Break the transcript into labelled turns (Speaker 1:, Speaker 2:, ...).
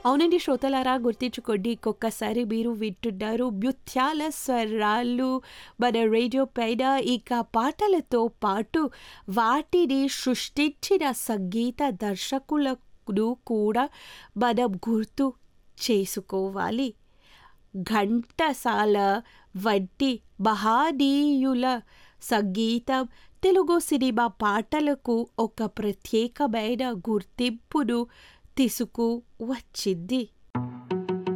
Speaker 1: అవునండి శ్రోతలారా గుర్తించుకోండి ఇంకొకసారి మీరు వింటున్నారు ముత్యాల స్వరాలు మన రేడియో పైన ఇక పాటలతో పాటు వాటిని సృష్టించిన సంగీత దర్శకులను కూడా మనం గుర్తు చేసుకోవాలి ఘంటసాల వంటి మహనీయుల సంగీతం తెలుగు సినిమా పాటలకు ఒక ప్రత్యేకమైన గుర్తింపును తీసుకువచ్చింది